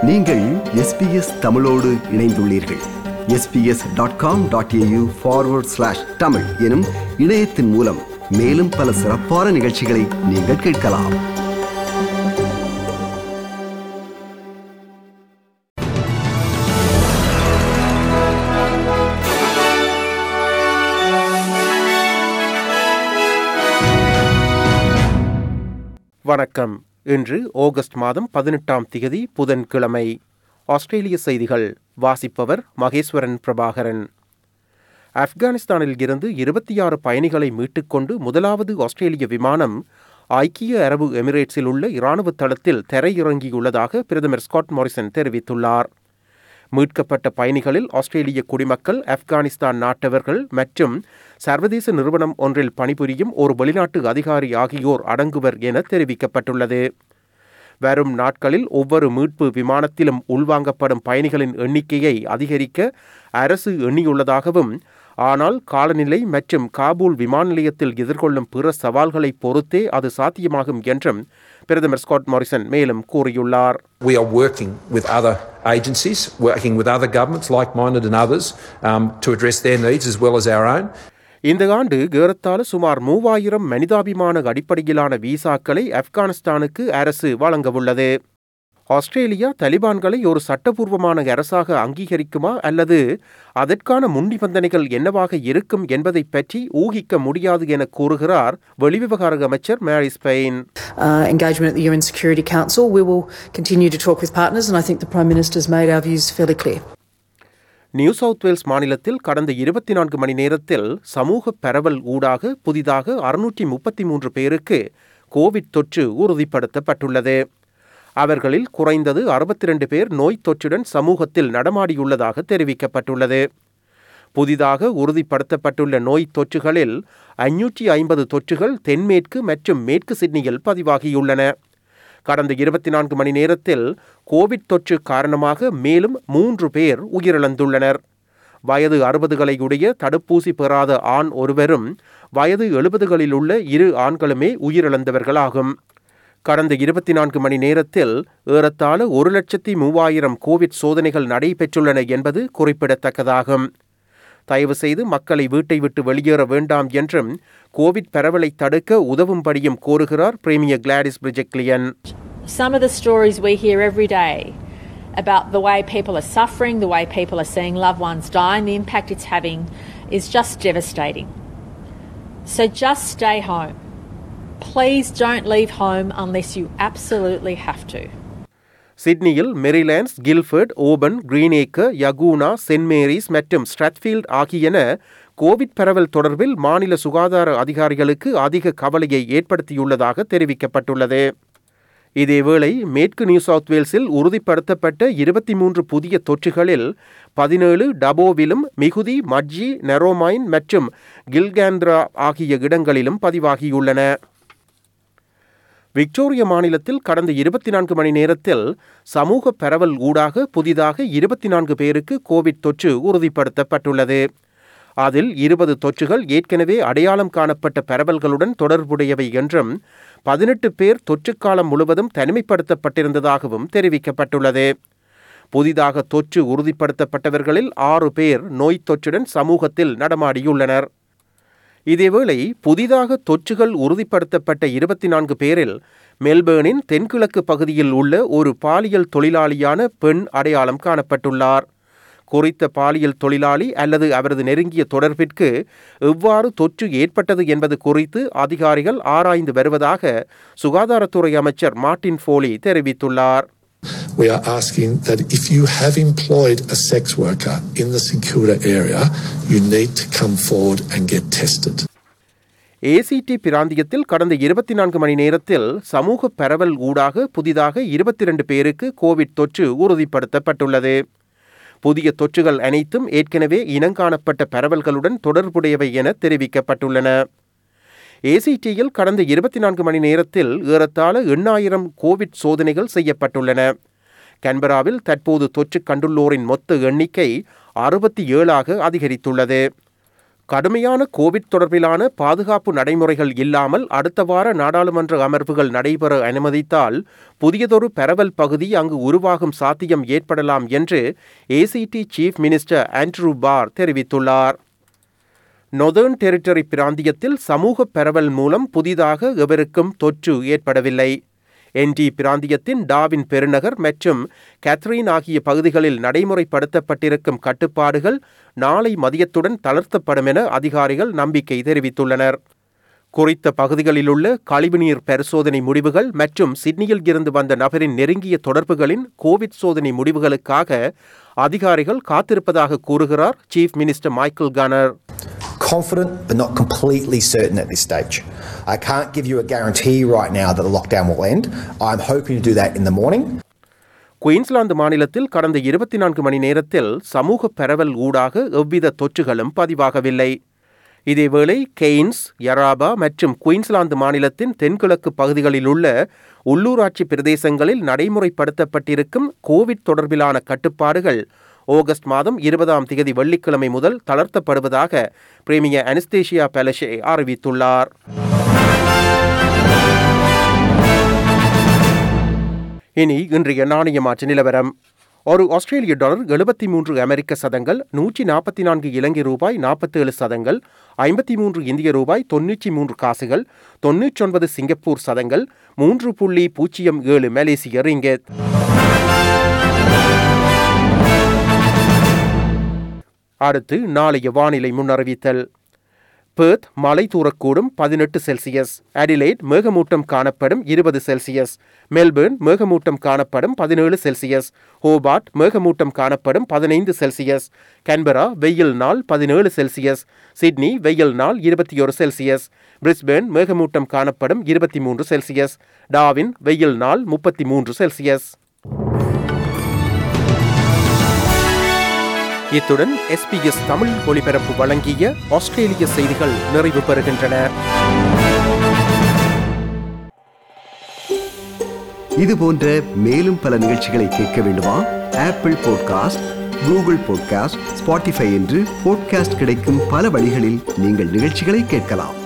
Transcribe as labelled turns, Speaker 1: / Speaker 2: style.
Speaker 1: நீங்கள் எஸ்பிஎஸ் தமிழோடு இணைந்துள்ளீர்கள் SBS dot com dot AU forward slash Tamil எனும் இணையத்தின் மூலம் மேலும் பல சிறப்பான நிகழ்ச்சிகளை நீங்கள் கேட்கலாம்
Speaker 2: வணக்கம் இன்று ஆகஸ்ட் மாதம் பதினெட்டாம் திகதி புதன்கிழமை ஆஸ்திரேலிய செய்திகள் வாசிப்பவர் மகேஸ்வரன் பிரபாகரன் ஆப்கானிஸ்தானில் இருந்து இருபத்தி ஆறு பயணிகளை மீட்டுக்கொண்டு முதலாவது ஆஸ்திரேலிய விமானம் ஐக்கிய அரபு எமிரேட்ஸில் உள்ள இராணுவ தளத்தில் தரையிறங்கியுள்ளதாக பிரதமர் ஸ்காட் மாரிசன் தெரிவித்துள்ளார் மீட்கப்பட்ட பயணிகளில் ஆஸ்திரேலிய குடிமக்கள் ஆப்கானிஸ்தான் நாட்டவர்கள் மற்றும் சர்வதேச நிறுவனம் ஒன்றில் பணிபுரியும் ஒரு வெளிநாட்டு அதிகாரி ஆகியோர் அடங்குவர் என தெரிவிக்கப்பட்டுள்ளது வரும் நாட்களில் ஒவ்வொரு மீட்பு விமானத்திலும் உள்வாங்கப்படும் பயணிகளின் எண்ணிக்கையை அதிகரிக்க அரசு எண்ணியுள்ளதாகவும் ஆனால் காலநிலை மற்றும் காபூல் விமான நிலையத்தில் எதிர்கொள்ளும் பிற சவால்களை பொறுத்தே அது சாத்தியமாகும் என்றும் பிரதமர் ஸ்காட் மாரிசன் மேலும் கூறியுள்ளார்
Speaker 3: We are working with other agencies, working with other governments, like minded and others, um, to address their needs as well as our own.
Speaker 2: இந்த ஆண்டு ஏறத்தாழ சுமார் மூவாயிரம் மனிதாபிமான அடிப்படையிலான விசாக்களை ஆப்கானிஸ்தானுக்கு அரசு வழங்கவுள்ளது ஆஸ்திரேலியா தலிபான்களை ஒரு சட்டபூர்வமான அரசாக அங்கீகரிக்குமா அல்லது அதற்கான முன்நிபந்தனைகள் என்னவாக இருக்கும் என்பதை பற்றி ஊகிக்க முடியாது என கூறுகிறார் வெளிவிவகார அமைச்சர் Marise Payne
Speaker 4: uh, engagement at the UN Security Council. We will continue to talk with partners, and I think the Prime Minister's made our views fairly clear.
Speaker 2: New South Wales மாநிலத்தில் கடந்த இருபத்தி நான்கு மணி நேரத்தில் சமூக பரவல் ஊடாக புதிதாக அறுநூற்றி முப்பத்தி மூன்று பேருக்கு கோவிட் தொற்று உறுதிப்படுத்தப்பட்டுள்ளது அவர்களில் குறைந்தது அறுபத்தி ரெண்டு பேர் நோய் தொற்றுடன் சமூகத்தில் நடமாடியுள்ளதாக தெரிவிக்கப்பட்டுள்ளது புதிதாக உறுதிப்படுத்தப்பட்டுள்ள நோய் தொற்றுகளில் ஐநூற்றி ஐம்பது தொற்றுகள் தென்மேற்கு மற்றும் மேற்கு சிட்னியில் பதிவாகியுள்ளன கடந்த இருபத்தி நான்கு மணி நேரத்தில் கோவிட் தொற்று காரணமாக மேலும் மூன்று பேர் உயிரிழந்துள்ளனர் வயது அறுபதுகளை உடைய தடுப்பூசி பெறாத ஆண் ஒருவரும் வயது எழுபதுகளில் உள்ள இரு ஆண்களுமே உயிரிழந்தவர்களாகும் கடந்த இருபத்தி நான்கு மணி நேரத்தில் ஏறத்தாழ ஒரு லட்சத்தி மூவாயிரம் கோவிட் சோதனைகள் நடைபெற்றுள்ளன என்பது குறிப்பிடத்தக்கதாகும் தயவு செய்து மக்களை வீட்டை விட்டு வெளியேற வேண்டாம் என்றும் கோவிட் பரவலை தடுக்க உதவும்படியும் கோருகிறார் premier Gladys Berejiklian
Speaker 5: Some of the stories we hear every day about the way people are suffering, the way people are seeing loved ones die, and the impact it's having is just devastating. So just stay home. Please don't leave home unless you absolutely have to.
Speaker 2: சிட்னியில் Merrylands Guildford Auburn Greenacre Yagoona St Marys மற்றும் Strathfield ஆகியன Covid பரவல் தொடர்பில் மாநில சுகாதார அதிகாரிகளுக்கு அதிக கவலையை ஏற்படுத்தியுள்ளதாக தெரிவிக்கப்பட்டுள்ளது இதேவேளை மேற்கு நியூ சவுத் வேல்ஸில் உறுதிப்படுத்தப்பட்ட இருபத்தி மூன்று புதிய தொற்றுகளில் பதினேழு டபோவிலும் மிகுதி மட்ஜி நெரோமைன் மற்றும் கில்காந்திரா ஆகிய இடங்களிலும் பதிவாகியுள்ளன விக்டோரிய மாநிலத்தில் கடந்த இருபத்தி நான்கு மணி நேரத்தில் சமூக பரவல் ஊடாக புதிதாக இருபத்தி நான்கு பேருக்கு கோவிட் தொற்று உறுதிப்படுத்தப்பட்டுள்ளது அதில் இருபது தொற்றுகள் ஏற்கனவே அடையாளம் காணப்பட்ட பரவல்களுடன் தொடர்புடையவை என்றும் பதினெட்டு பேர் தொற்றுக்காலம் முழுவதும் தனிமைப்படுத்தப்பட்டிருந்ததாகவும் தெரிவிக்கப்பட்டுள்ளது புதிதாக தொற்று உறுதிப்படுத்தப்பட்டவர்களில் ஆறு பேர் நோய் தொற்றுடன் சமூகத்தில் நடமாடியுள்ளனர் இதேவேளை புதிதாக தொற்றுகள் உறுதிப்படுத்தப்பட்ட இருபத்தி நான்கு பேரில் மெல்பேர்னின் தென்கிழக்கு பகுதியில் உள்ள ஒரு பாலியல் தொழிலாளியான பெண் அடையாளம் காணப்பட்டுள்ளார் குறித்த பாலியல் தொழிலாளி அல்லது அவரது நெருங்கிய தொடர்பிற்கு எவ்வாறு தொற்று ஏற்பட்டது என்பது குறித்து அதிகாரிகள் ஆராய்ந்து வருவதாக சுகாதாரத்துறை அமைச்சர் மார்ட்டின் ஃபோலி தெரிவித்துள்ளார்
Speaker 6: We are asking that if you have employed a sex worker in the Secura area, you need to come forward and get tested.
Speaker 2: ACT பிராந்தியத்தில் கடந்த இருபத்தி நான்கு மணி நேரத்தில் சமூக பரவல் ஊடாக புதிதாக இருபத்தி ரெண்டு பேருக்கு கோவிட் தொற்று உறுதிப்படுத்தப்பட்டுள்ளது புதிய தொற்றுகள் அனைத்தும் ஏற்கனவே இனங்காணப்பட்ட பரவல்களுடன் தொடர்புடையவை என தெரிவிக்கப்பட்டுள்ளன ஏசிடியில் கடந்த இருபத்தி நான்கு மணி நேரத்தில் ஏறத்தாழ எண்ணாயிரம் கோவிட் சோதனைகள் செய்யப்பட்டுள்ளன கன்பராவில் தற்போது தொற்று கண்டுள்ளோரின் மொத்த எண்ணிக்கை அறுபத்தி ஏழாக அதிகரித்துள்ளது கடுமையான கோவிட் தொடர்பிலான பாதுகாப்பு நடைமுறைகள் இல்லாமல் அடுத்த வார நாடாளுமன்ற அமர்வுகள் நடைபெற அனுமதித்தால் புதியதொரு பரவல் பகுதி அங்கு உருவாகும் சாத்தியம் ஏற்படலாம் என்று ACT chief minister Andrew Barr தெரிவித்துள்ளார் நொதர்ன் டெரிட்டரி பிராந்தியத்தில் சமூக பரவல் மூலம் புதிதாக எவருக்கும் தொற்று ஏற்படவில்லை என்டி பிராந்தியத்தின் டாவின் பெருநகர் மற்றும் கேத்ரீன் ஆகிய பகுதிகளில் நடைமுறைப்படுத்தப்பட்டிருக்கும் கட்டுப்பாடுகள் நாளை மதியத்துடன் தளர்த்தப்படும் என அதிகாரிகள் நம்பிக்கை தெரிவித்துள்ளனர் குறித்த பகுதிகளிலுள்ள கழிவுநீர் பரிசோதனை முடிவுகள் மற்றும் சிட்னியில் இருந்து வந்த நபரின் நெருங்கிய தொடர்புகளின் கோவிட் சோதனை முடிவுகளுக்காக அதிகாரிகள் காத்திருப்பதாக கூறுகிறார் chief minister Michael Gunner
Speaker 7: confident but not completely certain at this stage. I can't give you a guarantee right now that the lockdown will end. I'm hoping to do that in the morning.
Speaker 2: Queensland மாநிலத்தில் கடந்த இருபத்தி நான்கு மணி நேரத்தில் சமூக பரவல் ஊடாக எவ்வித தொற்றுகளும் பதிவாகவில்லை இதேவேளை கெய்ன்ஸ் யராபா மற்றும் குயின்ஸ்லாந்து மாநிலத்தின் தென்கிழக்கு பகுதிகளில் உள்ள உள்ளூராட்சி பிரதேசங்களில் நடைமுறைப்படுத்தப்பட்டிருக்கும் கோவிட் தொடர்பிலான கட்டுப்பாடுகள் ஆகஸ்ட் மாதம் இருபதாம் தேதி வெள்ளிக்கிழமை முதல் தளர்த்தப்படுவதாக பிரேமியர் அனஸ்தேஷியா பெலஷே அறிவித்துள்ளார் இனி இன்றைய நாணய மாற்று நிலவரம் ஒரு ஆஸ்திரேலிய டாலர் எழுபத்தி மூன்று அமெரிக்க சதங்கள் நூற்றி நாற்பத்தி நான்கு இலங்கை ரூபாய் நாற்பத்தேழு சதங்கள் ஐம்பத்தி மூன்று இந்திய ரூபாய் தொன்னூற்றி மூன்று காசுகள் தொன்னூற்றொன்பது சிங்கப்பூர் சதங்கள் மூன்று புள்ளி பூஜ்ஜியம் ஏழு மலேசிய ரிங்கெத் அடுத்து நாளைய வானிலை முன்னறிவித்தல் பெர்த் மழை தூரக்கூடும் பதினெட்டு செல்சியஸ் அடிலைட் மேகமூட்டம் காணப்படும் இருபது செல்சியஸ் மெல்பர்ன் மேகமூட்டம் காணப்படும் பதினேழு செல்சியஸ் ஹோபார்ட் மேகமூட்டம் காணப்படும் பதினைந்து செல்சியஸ் கன்பரா வெயில் நாள் பதினேழு செல்சியஸ் சிட்னி வெயில் நாள் இருபத்தி ஒரு செல்சியஸ் பிரிஸ்பேர்ன் மேகமூட்டம் காணப்படும் இருபத்தி மூன்று செல்சியஸ் டாவின் வெயில் நாள் முப்பத்தி மூன்று செல்சியஸ் இத்துடன் எஸ்பிஎஸ் தமிழ் ஒலிபரப்பு வழங்கிய ஆஸ்திரேலிய செய்திகள் நிறைவு பெறுகின்றன
Speaker 1: இது போன்ற மேலும் பல நிகழ்ச்சிகளை கேட்க வேண்டுமா Apple podcast Google podcast Spotify என்று பாட்காஸ்ட் கிடைக்கும் பல வழிகளில் நீங்கள் நிகழ்ச்சிகளை கேட்கலாம்